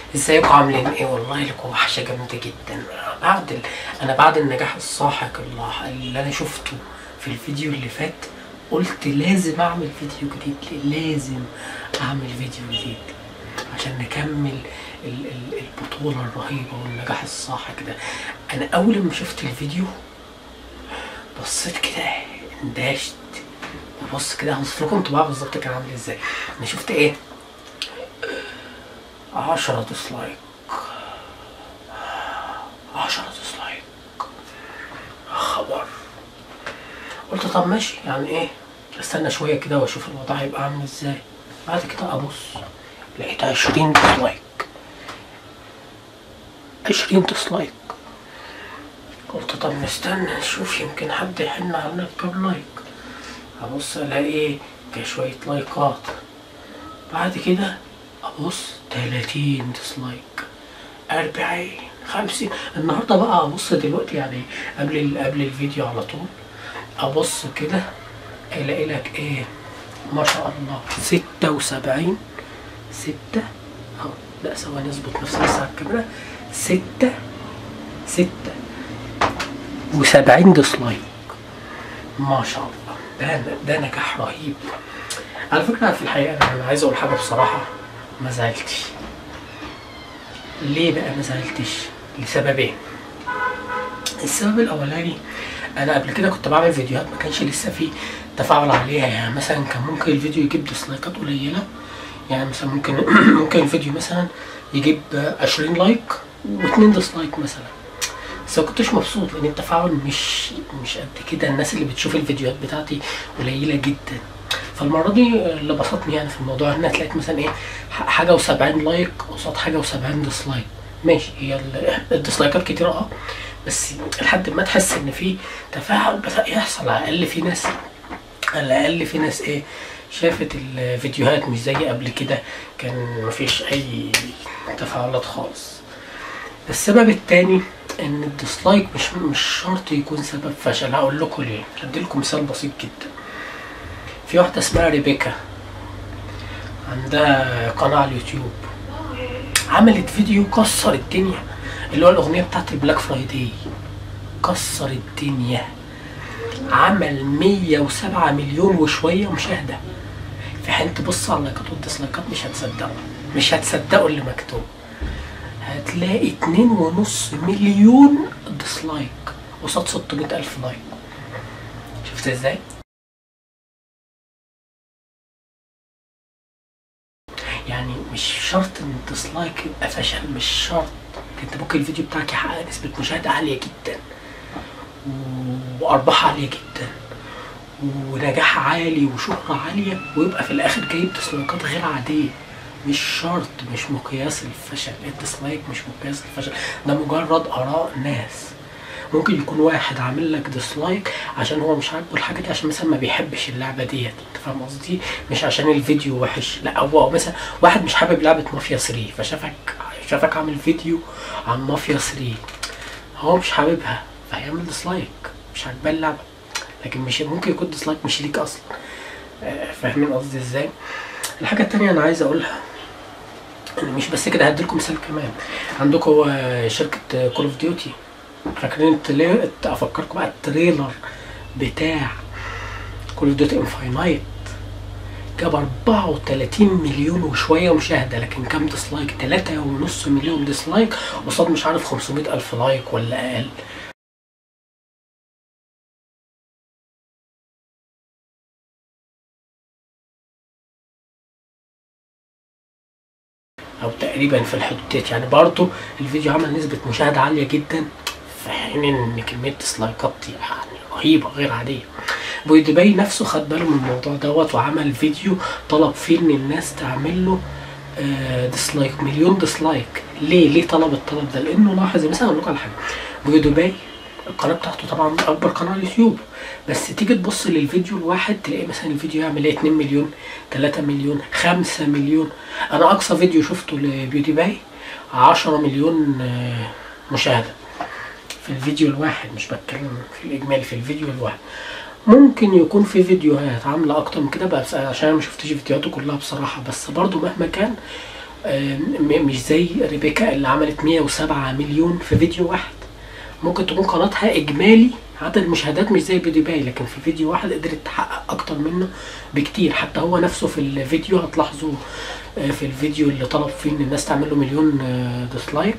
ازيكم عاملين ايه والله لكم وحشه جامده جدا بعد ال... انا بعد النجاح الساحق اللي... اللي انا شفته في الفيديو اللي فات قلت لازم اعمل فيديو جديد لازم اعمل فيديو جديد عشان نكمل ال... ال... البطوله الرهيبه والنجاح الساحق ده انا اول ما شفت الفيديو بصيت كده اندهشت ببص كده هوصف لكم انطباع بالظبط كان عامل ازاي انا شفت ايه عشرة ديسلايك عشرة ديسلايك خبر قلت طب ماشي يعني ايه استنى شوية كده واشوف الوضع هيبقى عامل ازاي بعد كده ابص لقيت عشرين ديسلايك عشرين ديسلايك قلت طب نستنى نشوف يمكن حد يحن علينا بكام لايك ابص الاقي ايه جا شوية لايكات بعد كده ابص 30 ديسلايك 40 50 النهارده بقى ابص دلوقتي يعني قبل ال- قبل الفيديو على طول ابص كده الاقي لك ايه ما شاء الله 76 6 اهو لا ثواني اظبط نفسي بس على الكاميرا 6 6 و70 ديسلايك ما شاء الله ده ده نجاح رهيب على فكرة في الحقيقة أنا عايز أقول حاجة بصراحة ما زعلتش ليه بقى ما زعلتش لسببين السبب الأولاني أنا قبل كده كنت بعمل فيديوهات ما كانش لسه في تفاعل عليها يعني مثلا كان ممكن الفيديو يجيب ديسلايكات قليلة يعني مثلا ممكن ممكن الفيديو مثلا يجيب 20 لايك واتنين ديسلايك مثلا بس ما كنتش مبسوط لان التفاعل مش مش قد كده الناس اللي بتشوف الفيديوهات بتاعتي قليله جدا فالمره دي اللي بسطني يعني في الموضوع ان هتلاقيت مثلا ايه ح- حاجه و70 لايك قصاد حاجه و70 ديسلايك ماشي هي ال- الديسلايكات كتيره اه بس لحد ما تحس ان في تفاعل بدا يحصل على الاقل في ناس على الاقل في ناس ايه شافت الفيديوهات مش زي قبل كده كان مفيش اي تفاعلات خالص السبب التاني ان الديسلايك مش مش شرط يكون سبب فشل هقول لكم ليه هدي لكم مثال بسيط جدا في واحده اسمها ريبيكا عندها قناه على اليوتيوب عملت فيديو كسر الدنيا اللي هو الاغنيه بتاعت البلاك فرايداي كسر الدنيا عمل 107 مليون وشويه مشاهده في حين تبص على اللايكات والديسلايكات مش هتصدقوا مش هتصدقوا اللي مكتوب هتلاقي اتنين ونص مليون ديسلايك قصاد 600 ألف لايك شفت ازاي؟ يعني مش شرط ان الديسلايك يبقى فشل مش شرط انت ممكن الفيديو بتاعك يحقق نسبة مشاهدة عالية جدا و- وأرباح عالية جدا ونجاح عالي وشهرة عالية ويبقى في الآخر جايب ديسلايكات غير عادية مش شرط مش مقياس الفشل الديسلايك مش مقياس الفشل ده مجرد آراء ناس ممكن يكون واحد عامل لك ديسلايك عشان هو مش عاجبه الحاجه دي عشان مثلا ما بيحبش اللعبه ديت انت فاهم قصدي مش عشان الفيديو وحش لا هو مثلا واحد مش حابب لعبه مافيا 3 فشافك شافك عامل فيديو عن مافيا 3 هو مش حاببها فهيعمل ديسلايك مش عاجباه اللعبه لكن مش ممكن يكون ديسلايك مش ليك اصلا آه، فاهمين قصدي ازاي الحاجه التانية انا عايز اقولها إن مش بس كده هديلكم مثال كمان عندكم آه، شركه كول اوف ديوتي فاكرين التلي... افكركم بقى التريلر بتاع كول اوف ديوتي انفاينايت جاب 34 مليون وشويه مشاهده لكن كام ديسلايك 3.5 مليون ديسلايك قصاد مش عارف 500 الف لايك ولا اقل او تقريبا في الحدود ديت يعني برضه الفيديو عمل نسبة مشاهدة عالية جدا في حين ان كمية ديسلايكات يعني رهيبة غير عادية بويدباي نفسه خد باله من الموضوع دوت وعمل فيديو طلب فيه ان الناس تعمل له آه، ديسلايك مليون ديسلايك ليه ليه طلب الطلب ده لانه لاحظ مثلا اقول لكم على حاجه بويدباي القناه بتاعته طبعا اكبر قناه على اليوتيوب بس تيجي تبص للفيديو الواحد تلاقي مثلا الفيديو يعمل ايه 2 مليون 3 مليون 5 مليون انا اقصى فيديو شفته لبيوتي باي 10 مليون آه، مشاهده في الفيديو الواحد مش بتكلم في الاجمالي في الفيديو الواحد ممكن يكون في فيديوهات عامله اكتر من كده بقى بس عشان أنا ما شفتش فيديوهاته كلها بصراحه بس برضو مهما كان م- مش زي ريبيكا اللي عملت 107 مليون في فيديو واحد ممكن تكون قناتها اجمالي عدد المشاهدات مش زي فيديو باي لكن في فيديو واحد قدرت تحقق اكتر منه بكتير حتى هو نفسه في الفيديو هتلاحظوا آه، في الفيديو اللي طلب فيه ان الناس تعمل له مليون آه، ديسلايك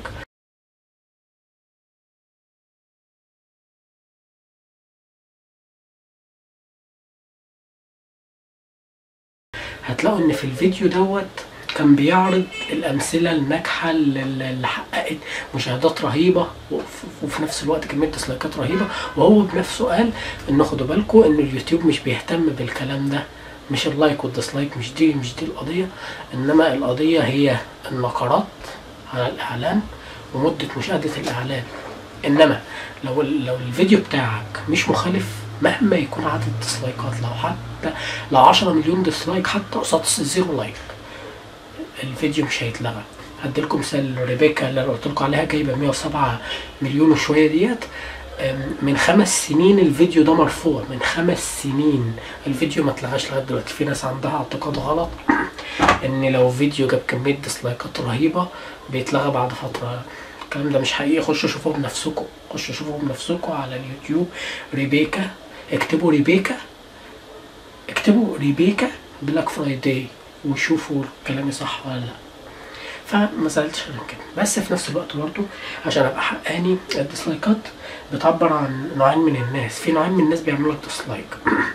هتلاقوا ان في الفيديو دوت كان بيعرض الامثله الناجحه اللي اللي حققت مشاهدات رهيبه وف- وفي نفس الوقت كميه ديسلايكات رهيبه وهو بنفسه قال ان خدوا بالكم ان اليوتيوب مش بيهتم بالكلام ده مش اللايك والديسلايك مش دي مش دي القضيه انما القضيه هي النقرات على الاعلان ومده مشاهده الاعلان انما لو ال- لو الفيديو بتاعك مش مخالف مهما يكون عدد الديسلايكات لو حتى لو 10 مليون ديسلايك حتى قصاد زيرو لايك الفيديو مش هيتلغى هديلكم مثال ريبيكا اللي انا قلت لكم عليها جايبه 107 مليون وشويه ديت أم، من خمس سنين الفيديو ده مرفوع من خمس سنين الفيديو ما اتلغاش لغايه دلوقتي في ناس عندها اعتقاد غلط ان لو فيديو جاب كميه ديسلايكات رهيبه بيتلغى بعد فتره الكلام ده مش حقيقي خشوا شوفوه بنفسكم خشوا شوفوه بنفسكم على اليوتيوب ريبيكا اكتبوا ريبيكا اكتبوا ريبيكا بلاك فرايداي وشوفوا كلامي صح ولا لا فما سالتش غير كده بس في نفس الوقت برضه عشان ابقى حقاني الديسلايكات بتعبر عن نوعين من الناس في نوعين من الناس بيعملوا لك ديسلايك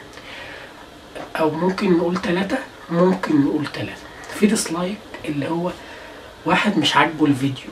او ممكن نقول ثلاثة ممكن نقول ثلاثة في ديسلايك اللي هو واحد مش عاجبه الفيديو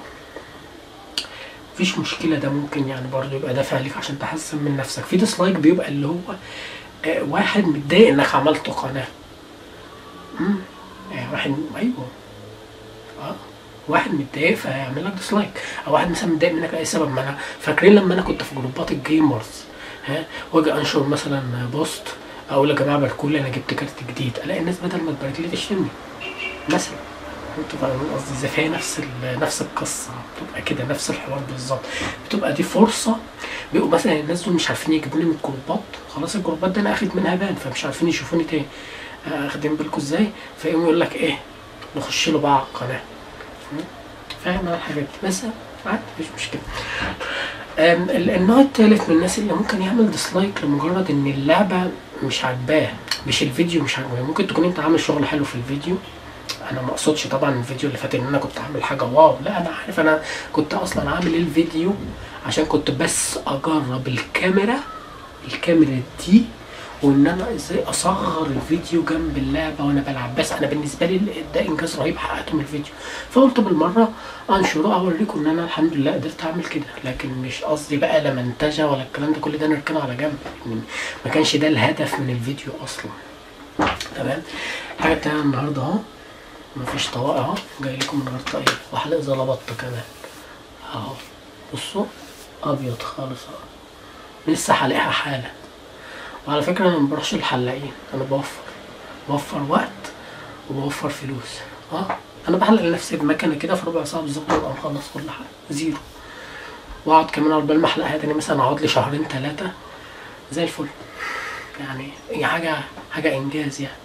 مفيش مشكلة ده ممكن يعني برضه يبقى دافع ليك عشان تحسن من نفسك في ديسلايك بيبقى اللي هو آه، واحد متضايق انك عملت قناة مم. آه، واحد ايوه اه واحد متضايق فيعمل لك ديسلايك او واحد مثلا متضايق منك لاي سبب ما انا فاكرين لما انا كنت في جروبات الجيمرز ها واجي انشر مثلا بوست اقول يا جماعه باركوا لي انا جبت كارت جديد الاقي الناس بدل ما تبارك لي تشتمني مثلا انتوا فاهمين قصدي ازاي فهي نفس ال- نفس القصه بتبقى كده نفس الحوار بالظبط بتبقى دي فرصه بيبقوا مثلا الناس دول مش عارفين يجيبوني من الجروبات خلاص الجروبات دي انا اخد منها بان فمش عارفين يشوفوني تاني آه، واخدين بالكم ازاي فيقوم يقول لك ايه نخش له بقى على القناه فاهم أنا الحاجات دي بس عادي مفيش مشكله أم، ال- النوع التالت من الناس اللي ممكن يعمل ديسلايك لمجرد ان اللعبه مش عاجباه مش الفيديو مش عاجباه ممكن تكون انت عامل شغل حلو في الفيديو انا ما اقصدش طبعا الفيديو اللي فات ان انا كنت عامل حاجه واو لا انا عارف انا كنت اصلا عامل الفيديو عشان كنت بس اجرب الكاميرا الكاميرا دي وان انا ازاي اصغر الفيديو جنب اللعبه وانا بلعب بس انا بالنسبه لي ده انجاز رهيب حققته من الفيديو فقلت بالمره انشره اوريكم ان انا الحمد لله قدرت اعمل كده لكن مش قصدي بقى لا منتجه ولا الكلام ده كل ده نركنه على جنب يعني ما كانش ده الهدف من الفيديو اصلا تمام الحاجه التانيه النهارده اهو مفيش طواق اهو جاي لكم من غير طاقية وحلق زلبطة كمان اهو بصوا ابيض خالص اهو لسه حالقها حالا وعلى فكرة انا مبروحش الحلاقين انا بوفر بوفر وقت وبوفر فلوس اه انا بحلق لنفسي بمكنة كده في ربع ساعة بالظبط وابقى مخلص كل حاجة زيرو واقعد كمان على بال ما احلقها تاني مثلا اقعد لي شهرين ثلاثة زي الفل يعني هي حاجة حاجة انجاز يعني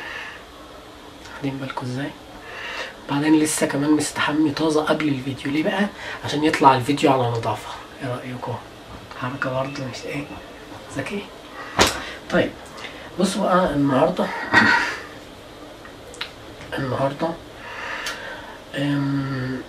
واخدين بالكم ازاي بعدين لسه كمان مستحمي طازة قبل الفيديو ليه بقى عشان يطلع الفيديو على نظافة ايه رأيكم حركة برضه مش ايه ذكي طيب بصوا بقى النهاردة النهاردة أم،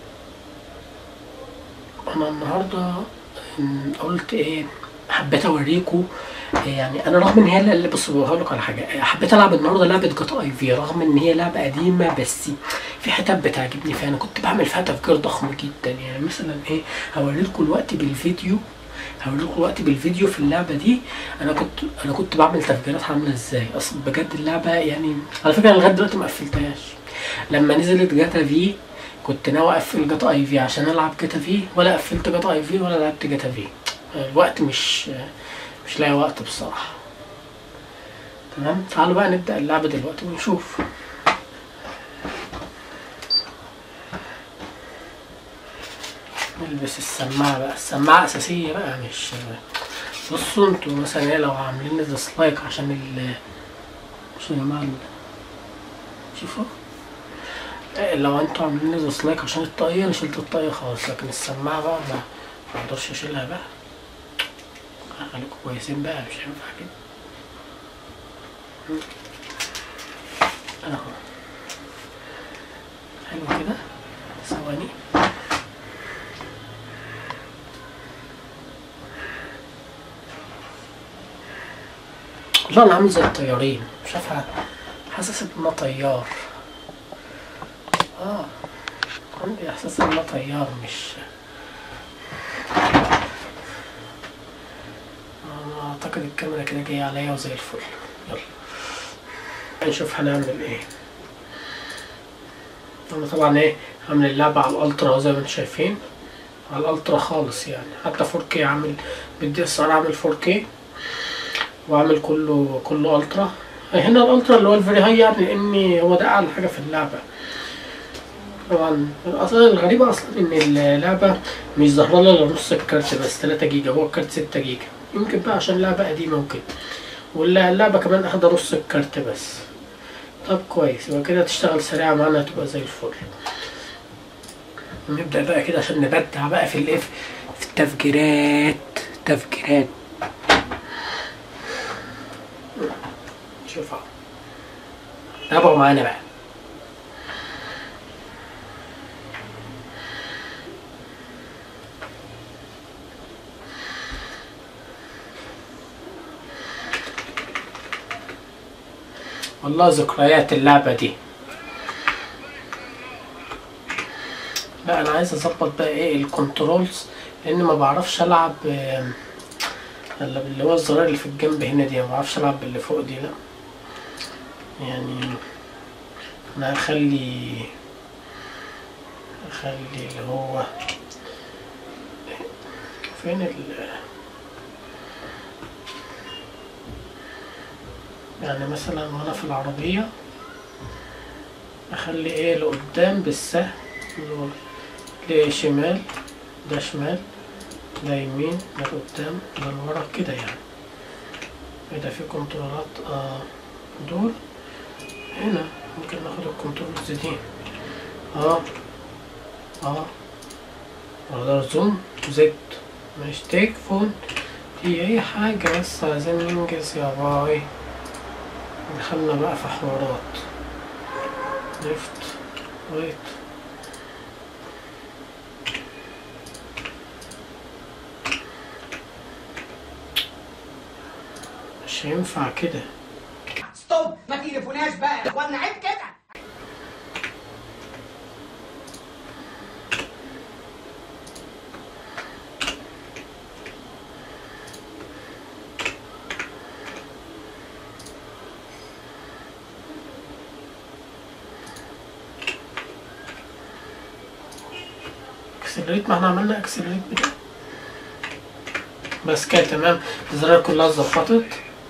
انا النهاردة أم، قلت ايه حبيت اوريكم يعني انا رغم ان هي اللي بصوا هقول لكم على حاجه حبيت العب النهارده لعبه جاتا اي في رغم ان هي لعبه قديمه بس في حتت بتعجبني فيها انا كنت بعمل فيها تفكير ضخم جدا يعني مثلا ايه هوري لكم الوقت بالفيديو هوري لكم الوقت بالفيديو في اللعبه دي انا كنت انا كنت بعمل تفجيرات عامله ازاي اصل بجد اللعبه يعني على فكره انا لغايه دلوقتي ما قفلتهاش لما نزلت جاتا في كنت ناوي اقفل جاتا اي في عشان العب جاتا في ولا قفلت جاتا اي في ولا لعبت جاتا في الوقت مش مش لاقي وقت بصراحه تمام تعالوا بقى نبدا اللعبه دلوقتي ونشوف نلبس السماعه بقى السماعه اساسيه بقى مش بصوا انتوا مثلا ايه لو عاملين لي ديسلايك عشان ال بصوا يا جماعه ال- شوفوا لو انتوا عاملين لي ديسلايك عشان الطاقية انا شلت الطاقية خلاص لكن السماعة بقى ما ما اقدرش اشيلها بقى خليكم كويسين بقى مش هينفع كده اهو حلو كده ثواني والله انا عامل زي الطيارين مش عارف حاسس ان انا طيار اه عندي احساس ان انا طيار مش انا اعتقد الكاميرا كده جايه عليا وزي الفل يلا نشوف هنعمل ايه انا طبعا ايه عامل اللعبة على الالترا زي ما انتم شايفين على الالترا خالص يعني حتى 4K عامل بدي اس ار عامل 4K وعامل كله كله الترا هنا الالترا اللي هو الفيري هاي يعني لاني هو ده اعلى حاجه في اللعبه طبعا اصلا الغريبه اصلا ان اللعبه مش ظاهره لها الا نص الكارت بس 3 جيجا هو الكارت 6 جيجا يمكن بقى عشان اللعبه قديمه وكده واللعبه كمان اخده نص الكارت بس طب كويس يبقى كده تشتغل سريعه معانا هتبقى زي الفل نبدا بقى كده عشان نبدع بقى في الايه في التفجيرات تفجيرات شوف اهو تابعوا معانا بقى والله ذكريات اللعبة دي لا انا عايز اظبط بقى ايه الكنترولز لان ما بعرفش العب آم، الا باللي هو الزرار اللي في الجنب هنا دي ما بعرفش العب باللي فوق دي لا يعني انا هخلي هخلي اللي هو فين ال يعني مثلا وانا في العربية اخلي ايه لقدام بالسهم اللي هو لشمال ده شمال ده يمين ده قدام ده لورا كده يعني كده في كنترولات آه دول هنا ممكن ناخد الكنترولز دي اه اه اقدر زوم زد مش تيك فون دي اي حاجة بس عايزين ننجز يا باي دخلنا بقى في حوارات ليفت رايت مش هينفع كده ستوب ما تليفوناش بقى يا اخوانا عيب كده اكسلريت ما احنا عملنا اكسلريت بده بس كده تمام الزراير كلها اتظبطت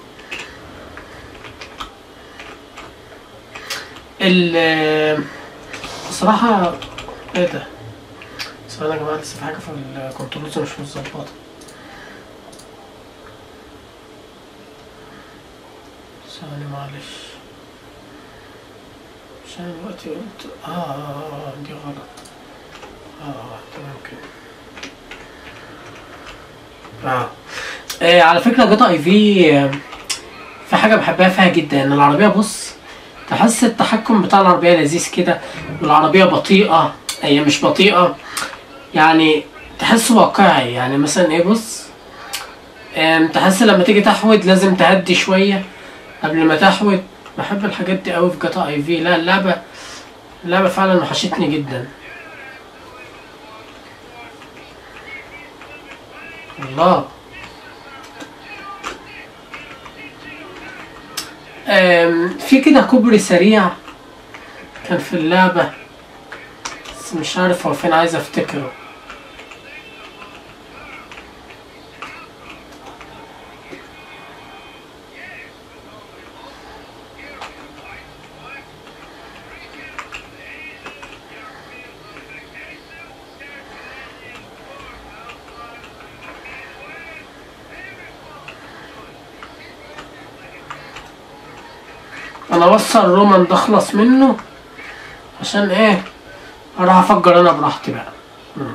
ال بصراحة ايه ده ثواني يا جماعة لسه في حاجة في الكنترولز مش متظبطة ثواني معلش عشان دلوقتي قلت آه, آه, آه دي غلط اه تمام كده اه إيه على فكرة جاتا اي في آه، في حاجة بحبها فيها جدا ان العربية بص تحس التحكم بتاع العربية لذيذ كده والعربية بطيئة هي مش بطيئة يعني تحس واقعي يعني مثلا ايه بص آم، تحس لما تيجي تحود لازم تهدي شوية قبل ما تحود بحب الحاجات دي قوي في جاتا اي في لا اللعبة اللعبة فعلا وحشتني جدا الله آم، في كده كوبري سريع كان في اللعبة بس مش عارف هو فين عايز افتكره انا اوصل رومان ده اخلص منه عشان ايه اروح افجر انا براحتي بقى مم.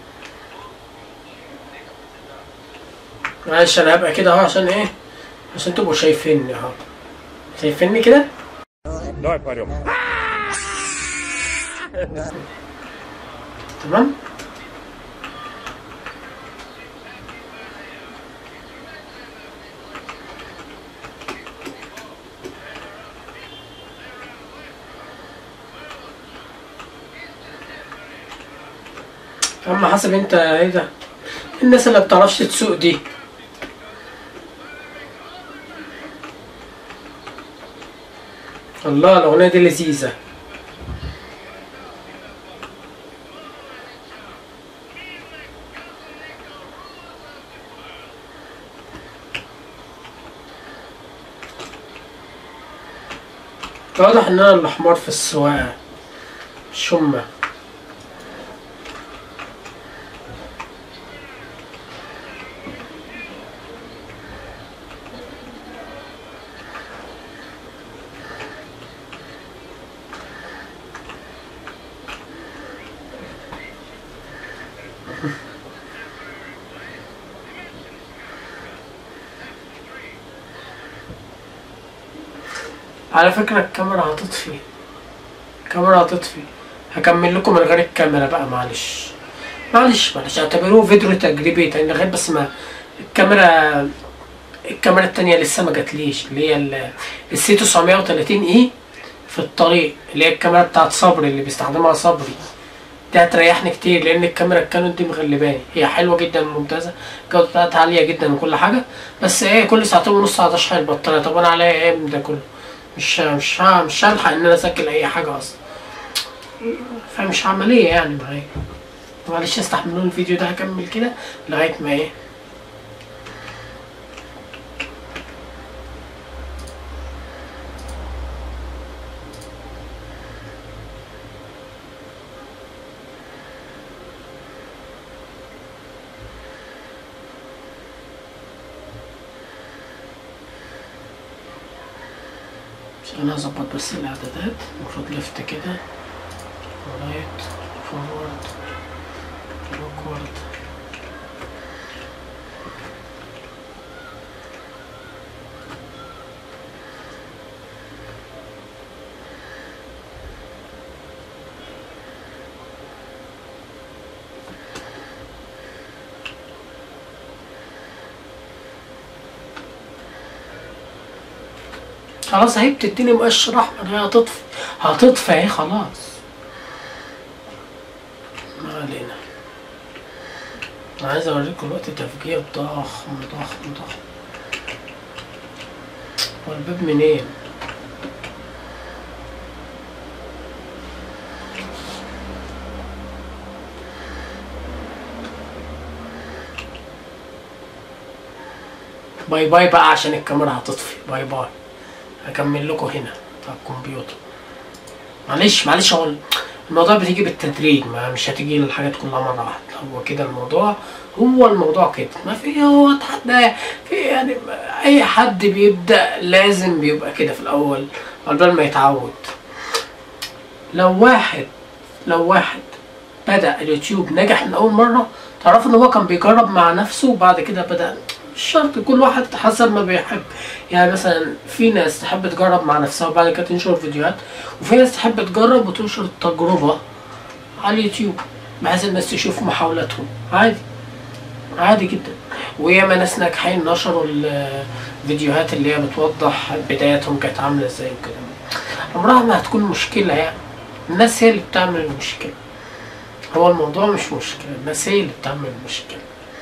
معلش انا هبقى كده اهو عشان ايه عشان تبقوا شايفيني اهو شايفيني كده Давай, парем. تمام اما حسب انت ايه ده الناس اللي بتعرفش تسوق دي الله الاغنيه دي لذيذه واضح ان انا الحمار في السواقه مش هما على فكرة الكاميرا هتطفي الكاميرا هتطفي هكمل لكم من غير الكاميرا بقى معلش معلش معلش اعتبروه فيديو تجريبي تاني لغاية بس ما الكاميرا الكاميرا التانية لسه ما جاتليش اللي هي ال- السي 930 اي في الطريق اللي هي الكاميرا بتاعت صبري اللي بيستخدمها صبري دي هتريحني كتير لان الكاميرا الكانون دي مغلباني هي حلوه جدا ممتازه الجوده بتاعتها عاليه جدا وكل حاجه بس ايه كل ساعتين ونص هقعد اشحن البطاريه طب انا عليا ايه من ده كله مش مش ه- مش هلحق ان انا اسجل اي حاجه اصلا فمش عمليه يعني معايا معلش استحملوني الفيديو ده هكمل كده لغايه ما ايه عشان انا اظبط بس الاعدادات المفروض لفت كده رايت فورورد باكورد خلاص اهي بتديني مؤشر احمر هي هتطفي هتطفي اهي خلاص ما علينا انا عايز اوريكم الوقت تفجير ضخم ضخم ضخم هو الباب منين باي باي بقى عشان الكاميرا هتطفي باي باي هكمل لكم هنا على الكمبيوتر معلش معلش هو الموضوع بتيجي بالتدريج ما مش هتيجي الحاجات كلها مرة واحدة هو كده الموضوع هو الموضوع كده ما في هو حد في يعني أي حد بيبدأ لازم بيبقى كده في الأول قبل ما يتعود لو واحد لو واحد بدأ اليوتيوب نجح من أول مرة تعرف إن هو كان بيجرب مع نفسه وبعد كده بدأ مش شرط كل واحد حسب ما بيحب يعني مثلا في ناس تحب تجرب مع نفسها وبعد كده تنشر فيديوهات وفي ناس تحب تجرب وتنشر التجربة على اليوتيوب بحيث الناس تشوف محاولاتهم عادي عادي جدا وياما ناس ناجحين نشروا الفيديوهات اللي هي بتوضح بداياتهم كانت عاملة ازاي وكده عمرها ما هتكون مشكلة يعني الناس هي اللي بتعمل المشكلة هو الموضوع مش مشكلة الناس هي اللي بتعمل المشكلة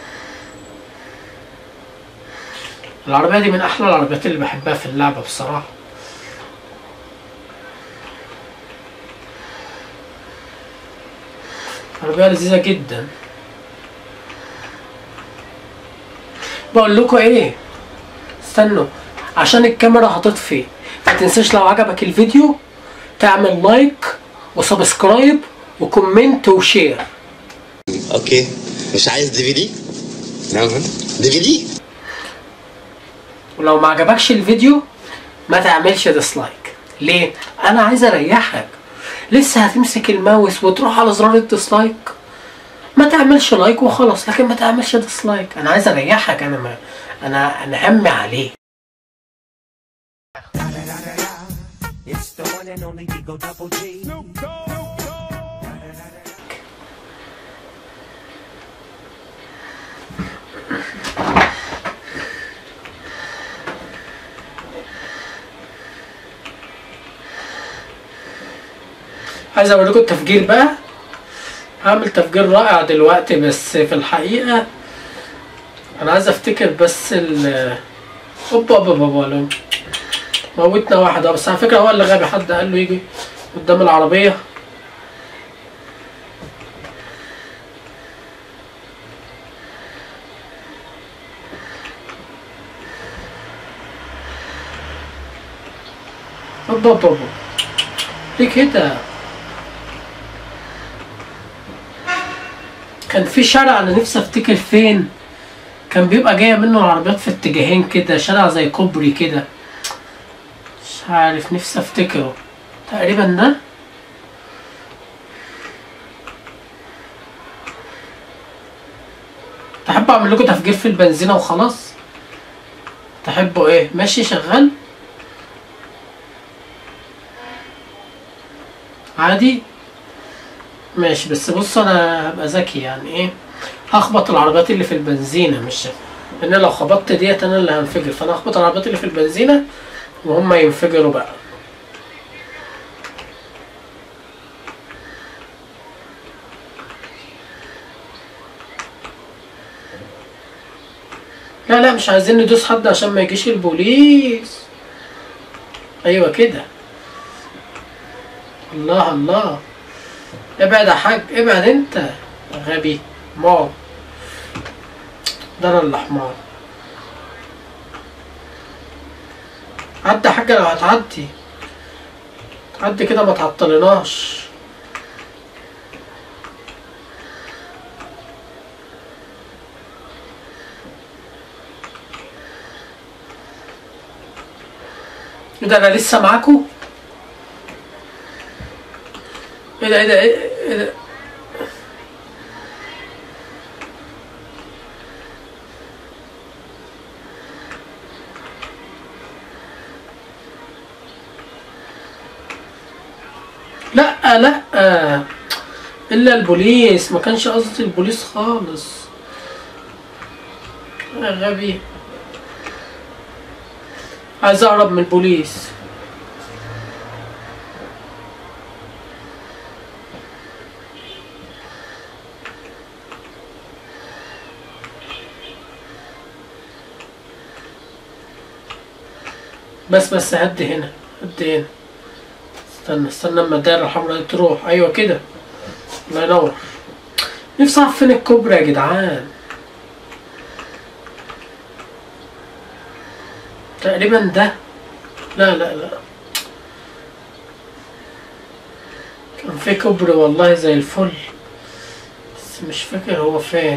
العربية دي من أحلى العربيات اللي بحبها في اللعبة بصراحة عربية لذيذة جدا بقول لكم ايه استنوا عشان الكاميرا هتطفي ما تنساش لو عجبك الفيديو تعمل لايك وسبسكرايب وكومنت وشير اوكي مش عايز دي في دي؟ نعم دي في دي؟ ولو ما عجبكش الفيديو ما تعملش ديسلايك ليه انا عايز اريحك لسه هتمسك الماوس وتروح على زرار الديسلايك ما تعملش لايك وخلاص لكن ما تعملش ديسلايك انا عايز اريحك انا ما انا انا همي عليه It's the one and only Digo Double G. عايز اوريكم التفجير بقى هعمل تفجير رائع دلوقتي بس في الحقيقة انا عايز افتكر بس ال اوبا اوبا اوبا لو موتنا واحد اه بس على فكرة هو اللي غبي حد قال له يجي قدام العربية اوبا اوبا اوبا ليه كده كان في شارع انا نفسي افتكر فين كان بيبقى جايه منه العربيات في اتجاهين كده شارع زي كوبري كده مش عارف نفسي افتكره تقريبا ده تحبوا اعمل لكم تفجير في البنزينه وخلاص تحبوا ايه ماشي شغال عادي ماشي بس بص انا هبقى ذكي يعني ايه هخبط العربيات اللي في البنزينة مش لان لو خبطت ديت انا اللي هنفجر فانا هخبط العربيات اللي في البنزينة وهم ينفجروا بقى لا لا مش عايزين ندوس حد عشان ما يجيش البوليس ايوه كده الله الله ابعد يا حاج ابعد انت يا غبي مار ده انا اللي حمار عدي يا حاجة لو هتعدي تعدي كده ما تعطلناش ايه ده انا لسه معاكو ايه ده ايه ده ايه إيه ده لا لا الا البوليس ما كانش قصدي البوليس خالص يا غبي عايز اهرب من البوليس بس بس هدي هنا هدي هنا استنى استنى اما الدايرة الحمراء دي تروح ايوه كده الله ينور نفسي اعرف فين الكوبري يا جدعان تقريبا ده لا لا لا كان في كوبري والله زي الفل بس مش فاكر هو فين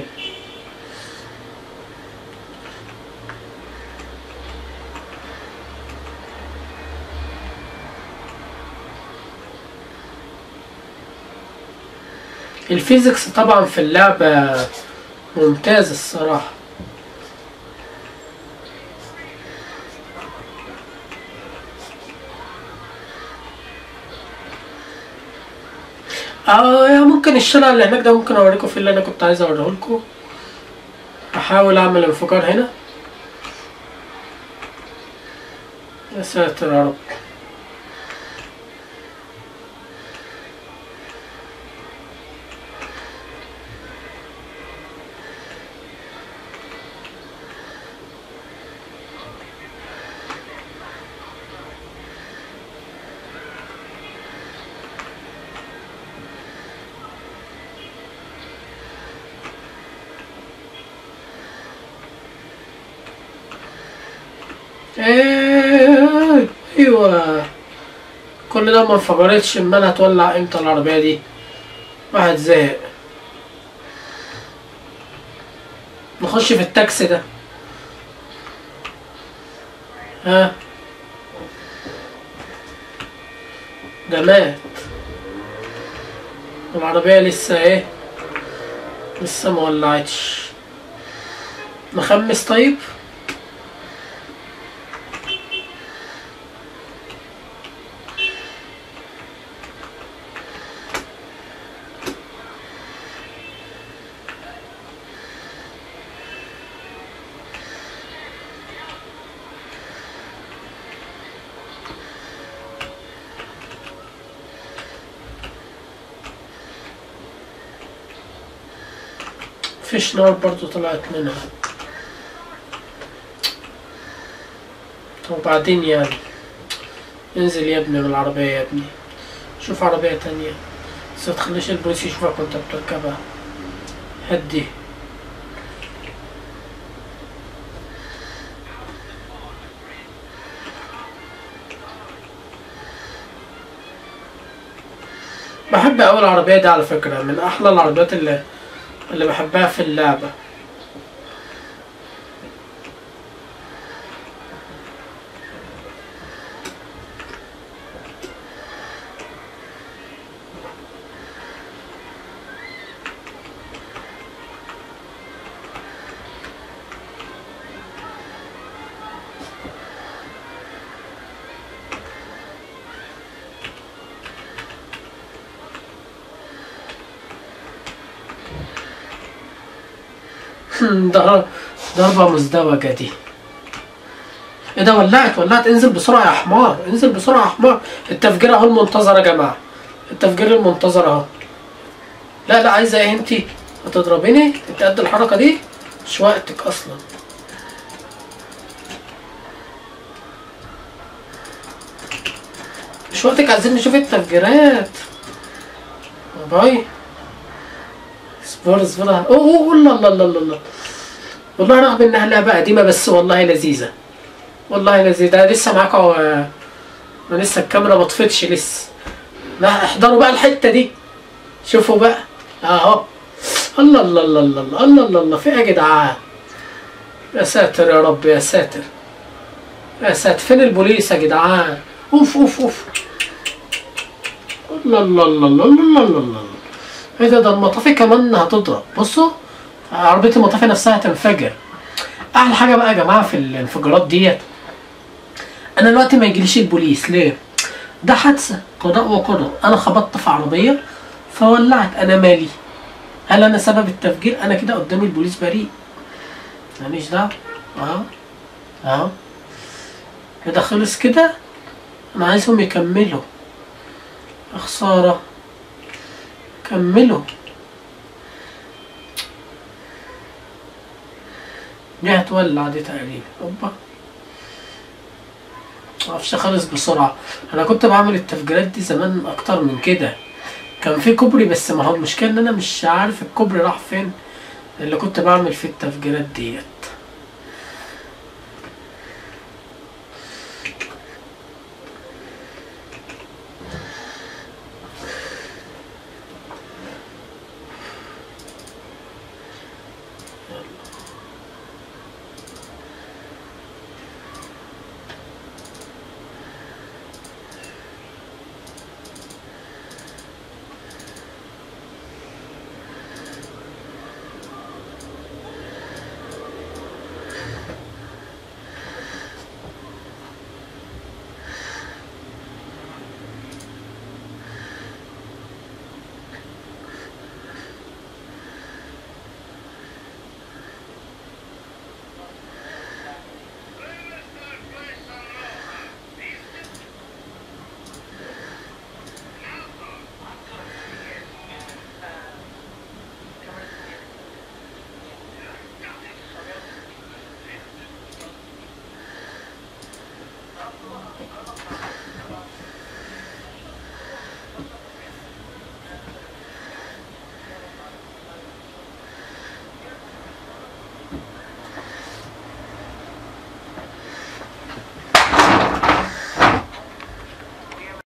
الفيزيكس طبعا في اللعبة ممتاز الصراحة اه يا ممكن الشارع اللي هناك ده ممكن اوريكم فيه اللي انا كنت عايز اوريه لكم احاول اعمل انفجار هنا يا ساتر يا رب ايه ايوه كل ده ما انفجرتش امال هتولع امتى العربية دي واحد زهق نخش في التاكسي ده ها ده مات العربية لسه ايه لسه ما ولعتش نخمس طيب فيش نار برضو طلعت منها وبعدين يعني انزل يا ابني من العربية يا ابني شوف عربية تانية بس ما تخليش البوليس يشوفك وانت بتركبها هدي بحب أوي العربية دي على فكرة من أحلى العربيات اللي اللي بحبها في اللعبة ضر- ضربة مزدوجة دي ايه ده ولعت ولعت انزل بسرعة يا حمار انزل بسرعة يا حمار التفجير اهو المنتظر يا جماعة التفجير المنتظر اهو لا لا عايزة ايه انتي هتضربيني انت قد الحركة دي مش وقتك اصلا مش وقتك عايزين نشوف التفجيرات باي اصبر اصبر اوه اوه لا لا لا لا لا والله رغم انها لعبة قديمة بس والله لذيذة والله لذيذة ده لسه معاكم آه، انا لسه الكاميرا ما طفتش لسه لا احضروا بقى الحتة دي شوفوا بقى اهو الله الله الله الله الله الله الله الله في ايه يا جدعان يا ساتر يا رب يا ساتر يا ساتر فين البوليس يا جدعان اوف اوف اوف الله الله الله الله الله الله الله ايه ده ده المطافي كمان هتضرب بصوا عربية المطافي نفسها هتنفجر احلى حاجة بقى يا جماعة في الانفجارات ديت انا دلوقتي ما يجيليش البوليس ليه ده حادثة قضاء وقدر انا خبطت في عربية فولعت انا مالي هل انا سبب التفجير انا كده قدام البوليس بريء ماليش دعوة اهو اهو كده خلص كده انا عايزهم يكملوا يا خسارة كملوا دي هتولع دي تقريبا اوبا معرفش خلص بسرعة انا كنت بعمل التفجيرات دي زمان اكتر من كده كان في كوبري بس ما هو المشكلة ان انا مش عارف الكوبري راح فين اللي كنت بعمل فيه التفجيرات ديت